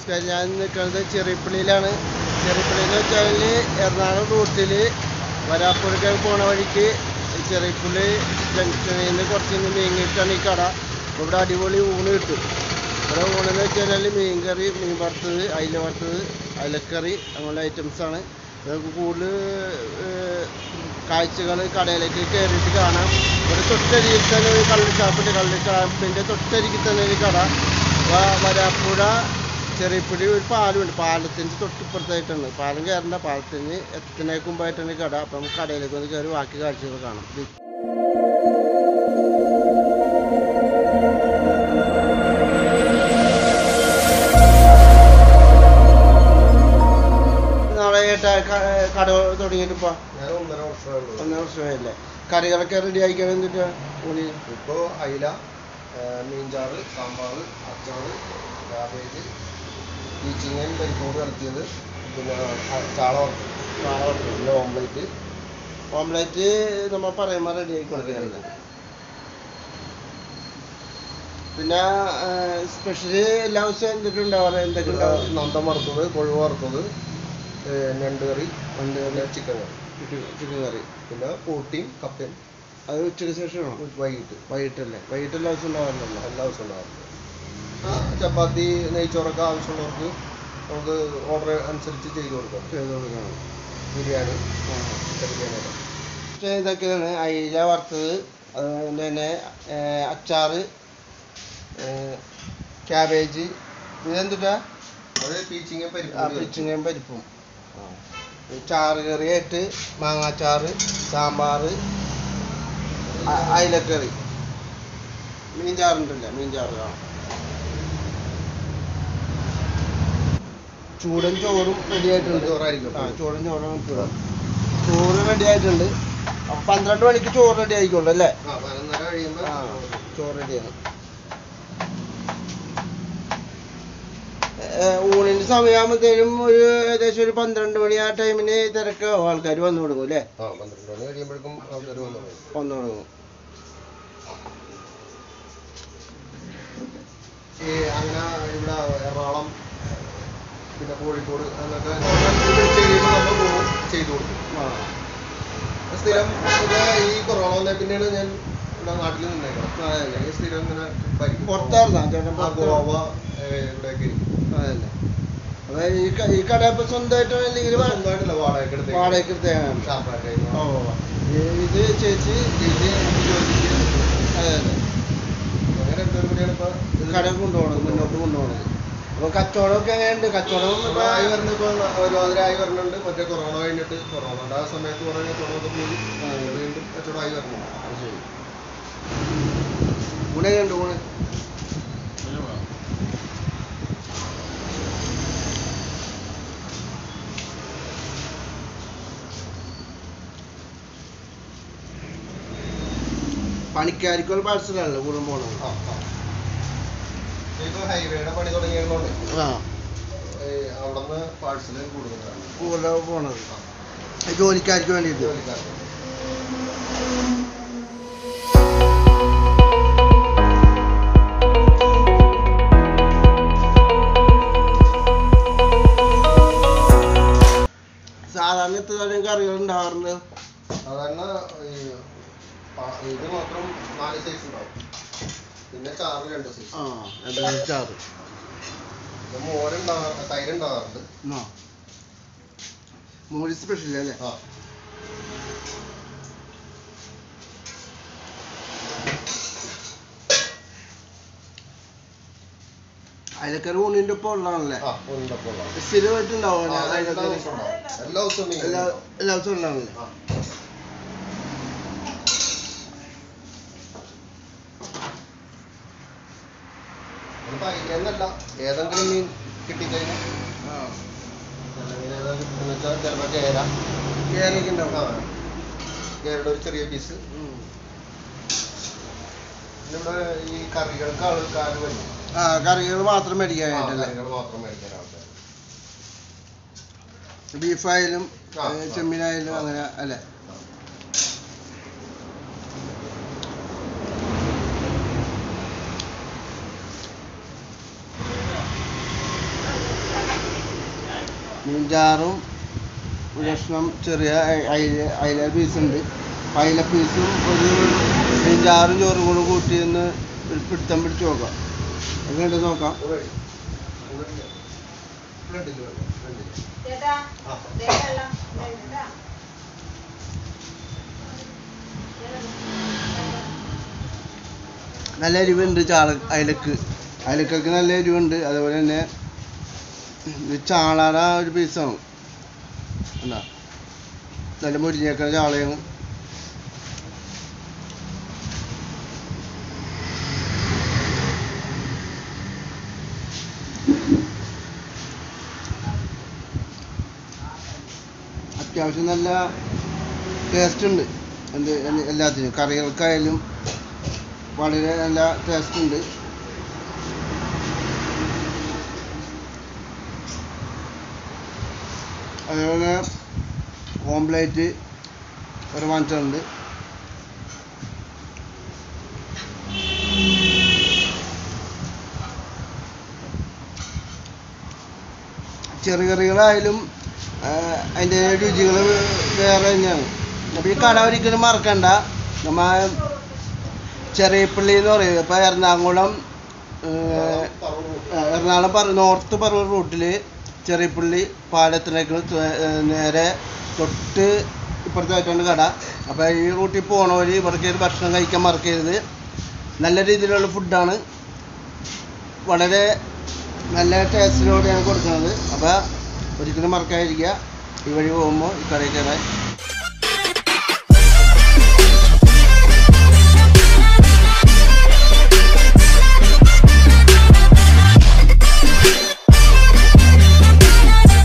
നമസ്കാരം ഞാൻ നിൽക്കുന്നത് ചെറിയപ്പള്ളിയിലാണ് ചെറിയപ്പള്ളിയിൽ വെച്ചാൽ എറണാകുളം റൂട്ടിൽ വരാപ്പുഴയ്ക്ക് പോണ വഴിക്ക് ചെറിയപ്പള്ളി ജംഗ്ഷനിൽ നിന്ന് കുറച്ച് ഇങ്ങ് നീങ്ങിയിട്ടാണ് ഈ കട അപ്പോൾ ഇവിടെ അടിപൊളി ഊണ് കിട്ടും ഇവിടെ ഊണെന്ന് വെച്ചാൽ മീൻ കറി മീൻ വറുത്തത് അയില വറുത്തത് അയിലക്കറി അങ്ങനെയുള്ള ഐറ്റംസാണ് നമുക്ക് കൂടുതൽ കാഴ്ചകൾ കടയിലേക്ക് കയറിയിട്ട് കാണാം ഇവിടെ തൊട്ടരികിൽ തന്നെ ഒരു കള്ള് ഷാപ്പുണ്ട് കള്ള് ഷാപ്പിൻ്റെ തൊട്ടരികിൽ തന്നെ ഒരു കട വ- വരാപ്പുഴ ചെറിയപ്പുഴ ഒരു പാലമുണ്ട് പാലത്തിൻ്റെ തൊട്ടിപ്പുറത്തായിട്ടാണ് പാലം കയറേണ്ട പാലത്തിന് എത്തുന്നതിന് മുമ്പായിട്ടാണ് ഈ കട അപ്പം നമുക്ക് കടയിലേക്ക് ഒന്ന് കയറി ബാക്കി കാഴ്ചകൾ കാണാം ഇത് നാളെ ഏട്ടാ ക- കട തുടങ്ങിയിട്ട് ഇപ്പോൾ ഞാൻ ഒന്നര വർഷമായുള്ളൂ ഒന്നര വർഷമായില്ലേ കറികളൊക്കെ റെഡി ആയിക്കാൻ വേണ്ടിയിട്ട് ഊണി ഇപ്പോൾ അയില ആ, മീൻചാറ് സാമ്പാർ അച്ചാറ് ക്യാബേജ് പീച്ചിങ്ങൻ പരിപ്പോട് കലത്തിയത് പിന്നെ ആ, ചാള വറുത്തത് പിന്നെ ഓംലേറ്റ് ഓംലെറ്റ് നമ്മൾ പറയുമ്പോൾ റെഡി ആക്കി കൊടുക്കുന്നുണ്ട് പിന്നെ സ്പെഷ്യല് എല്ലാ ദിവസവും എന്തൊക്കെ ഉണ്ടാവാറ് എന്തൊക്കെ പിന്നെ ഉണ്ടാവും നന്തം വറുത്തത് കൊഴുവ വറുത്തത് ഏ, ഞണ്ട് കറി ഉണ്ട് പിന്നെ ചിക്കൻ കറി ചിക്കൻ കറി പിന്നെ പൂട്ടിയും കപ്പയും അത് ഉച്ചയ്ക്ക് ശേഷമാണോ വൈകിട്ട് വൈകിട്ടല്ലേ വൈകിട്ട് എല്ലാ ദിവസവും ഉണ്ടാവാറുണ്ടല്ലോ എല്ലാ ദിവസവും ഉണ്ടാവും ആ, ചപ്പാത്തി നെയ്ച്ചോറൊക്കെ ആവശ്യമുള്ളവർക്ക് നമുക്ക് ഓർഡർ അനുസരിച്ച് ചെയ്ത് കൊടുക്കാം ചെയ്ത് കൊടുക്കണം ബിരിയാണി ആ. ചിക്കൻ ബിരിയാണി പക്ഷേ ഇതൊക്കെയാണ് അയില വറുത്തത് അതുപോലെ തന്നെ ഏർ അച്ചാറ് ഏർ ക്യാബേജ് ഇതെന്തുട്ടാ അത് പീച്ചിങ്ങൻ ആ പരിപ്പ് പിച്ചിങ്ങയും പരിപ്പും ഈ ചാറ് കറിയായിട്ട് മാങ്ങാച്ചാറ് സാമ്പാർ അയിലക്കറി മീൻ ചാറുണ്ടല്ലേ മീൻ ചാറ് കാണാം ചൂടൻ ചോറും റെഡി ആയിട്ടുണ്ട് ചോറായിരിക്കും. ആ ചൂടൻ ചോറും ചൂടും ചോറ് റെഡി ആയിട്ടുണ്ട് അപ്പൊ പന്ത്രണ്ട് മണിക്ക് ചോറ് റെഡി ആയിക്കോളൂ അല്ലേ ആ പതിനൊന്നര കഴിയുമ്പോൾ ആ ചോറ് റെഡിയാണ് ഊണിന്റെ സമയമാകുമ്പോഴത്തേനും ഒരു ഏകദേശം ഒരു പന്ത്രണ്ട് മണി ആ ടൈമിന് തിരക്കാവും ആൾക്കാർ വന്നു തുടങ്ങും അല്ലേ ആ പന്ത്രണ്ട് മണി കഴിയുമ്പോഴേക്കും ആൾക്കാർ വന്നു തുടങ്ങും. വന്നു തുടങ്ങും ഈ അങ്ങനെ ഇവിടെ എറണാകുളം പിന്നെ കോഴിക്കോട് എന്നൊക്കെ വിളിച്ച് കഴിയുമ്പോൾ നമ്മൾ പോകും ചെയ്തു കൊടുക്കും ആ സ്ഥിരം ഇത് ഈ കൊറോണ വന്നേ പിന്നെയാണ് ഞാൻ ഇവിടെ നാട്ടിൽ നിന്നേക്കണം അതല്ലേ അല്ലെങ്കിൽ സ്ഥിരം ഇങ്ങനെ പരിക്കും. പുറത്തായിരുന്നോ ചേട്ടൻ ആ, പുറത്ത് ഗോവ ഏ, ഇവിടെയൊക്കെ ഇരിക്കും. അതല്ലേ അതായത് ഈ ക- ഈ കട ഇപ്പൊ സ്വന്തമായിട്ട് അല്ലെങ്കിൽ ഇത് സ്വന്തമായിട്ടല്ല വാടകയ്ക്ക് എടുത്തേക്ക്. വാടകയ്ക്ക് എടുത്തതാണ് ഷാപ്പായിട്ട് ഓ ഇത് ചേച്ചി ചേച്ചി എനിക്ക് ജോലിക്ക് അതല്ലേ അങ്ങനെ രണ്ടുപേരും കൂടിയാണ് ഇപ്പൊ ഇത് കട കൊണ്ടുപോകണത് മുന്നോട്ട് കൊണ്ടുപോകണത് അപ്പൊ കച്ചവടമൊക്കെ എങ്ങനെയുണ്ട് കച്ചവടം ഇപ്പൊ ആയി വരുന്ന ഇപ്പൊ ഒരുമാതിരായി വരുന്നുണ്ട് മറ്റേ കൊറോണ കഴിഞ്ഞിട്ട് കൊറോണയുടെ ആ സമയത്ത് കുറെ കച്ചവടമൊക്കെ പോയി ആ. വീണ്ടും കച്ചവടമായി വരുന്നുണ്ട് അത് ശരി ഊണെങ്ങനെയുണ്ട് ഊണ് പണിക്കാർക്കുള്ള പാഴ്സലാണല്ലോ ഊണും പോണത് ആ, ആ. ഇപ്പൊ ഹൈവേയുടെ പണി തുടങ്ങിയതുകൊണ്ട് ആ അവിടുന്ന് പാഴ്സൽ കൂടുതലാണ് കൂടുതൽ പോണത് ജോലിക്കാർക്ക് വേണ്ടിയിട്ട് ജോലിക്കാർക്ക് സാധാരണ എത്ര തരം കറികൾ ഉണ്ടാവാറുണ്ട് സാധാരണ ഈ പ- ഇത് മാത്രം നാല് സൈസ് ഉണ്ടാവും പിന്നെ ചാറ് രണ്ട് സൈസ് ആ രണ്ട് ചാറ് പിന്നെ മോരുണ്ടാവാറ് തൈര് ഉണ്ടാവാറുണ്ട് ആ മോര് സ്പെഷ്യൽ അല്ലേ ആ അയലക്കറി ഊണിന്റെ ഒപ്പം ഉള്ളതാണല്ലേ ആ ഉണ്ടപ്പോൾ ഉണ്ടാവും. സ്ഥിരമായിട്ടുണ്ടാവും ആ, എല്ലാ അയലക്കറി ദിവസവും ഉണ്ടാവും. എല്ലാ ദിവസവും മീൻ എല്ലാ ഉണ്ടാവും. എല്ലാ ദിവസവും ഉണ്ടാവില്ലേ ആ. ഇതിപ്പോ എന്നല്ല ഏതെങ്കിലും മീൻ കിട്ടിക്കഴിഞ്ഞാൽ അല്ലെങ്കിൽ ഏതാ കിട്ടുന്ന വെച്ചാൽ ചിലപ്പോൾ കേര കേരയൊക്കെ ഉണ്ടാവും ആ കേരയുടെ ഒരു ചെറിയ പീസ് ഉം. പിന്നെ ഇവിടെ ഈ കറികൾക്ക് ആൾക്കാർ വരും ആ കറികൾ മാത്രം ആ, മേടിക്കാനായിട്ടല്ലേ കറികൾ മാത്രം മേടിക്കാൻ ആൾക്കാർ ബീഫായാലും ആ, ഏ, ആ. ചെമ്മീനായാലും ആ. അങ്ങനെ അല്ലേ മീൻചാറും ഒരു കഷ്ണം ചെറിയ അയ- അയില അയില പീസുണ്ട് അയില പീസും ഒരു മീൻചാറും ചോറും കൂടെ കൂട്ടി ഒന്ന് ഒരു പിടുത്തം പിടിച്ച് നോക്കാം എങ്ങനെയുണ്ട് നോക്കാം ഫ്രണ്ടിൽ വെള്ളം ഫ്രണ്ടിൽ ചേട്ടാ ആ ദേ വെള്ളം വേണ്ട നല്ല എരിവുണ്ട് ചാള അയലക്ക് അയലക്കൊക്കെ നല്ല എരിവുണ്ട് അതുപോലെ തന്നെ ഇത് ചാളയുടെ ഒരു പീസാണ് എന്താ നല്ല മുരിഞ്ഞേക്കുന്ന ചാളയാണ് അത്യാവശ്യം നല്ല ടേസ്റ്റ് ഉണ്ട് എന്ത് എന്ത് എല്ലാത്തിനും കറികൾക്കായാലും വളരെ നല്ല ടേസ്റ്റ് ഉണ്ട് അതുപോലെ ഓംപ്ലേറ്റ് ഒരു വാങ്ങിച്ചിട്ടുണ്ട് ചെറിയ കറികളായാലും അതിൻ്റെ രുചികൾ വേറെ തന്നെയാണ് അപ്പോൾ ഈ കട ഒരിക്കലും മറക്കണ്ട നമ്മ ചെറിയപ്പള്ളി എന്ന് പറയും ഇപ്പോൾ എറണാകുളം ഏഹ്, ആ, എറണാകുളം പറ നോർത്ത് പറവൂർ റൂട്ടിൽ ചെറിയപ്പള്ളി പാലത്തിലേക്ക് ത- ഏഹ്, നേരെ തൊട്ട് ഇപ്പുറത്തായിട്ടാണ് കട അപ്പോൾ ഈ റൂട്ടിൽ പോണവർ ഇവർക്ക് ഒരു ഭക്ഷണം കഴിക്കാൻ മറക്കരുത് നല്ല രീതിയിലുള്ള ഫുഡാണ് വളരെ നല്ല ടേസ്റ്റിലൂടെയാണ് കൊടുക്കുന്നത് അപ്പോൾ ഒരിക്കലും മറക്കാതിരിക്കുക ഈ വഴി പോകുമ്പോൾ ഈ കടയിൽ കയറാൻ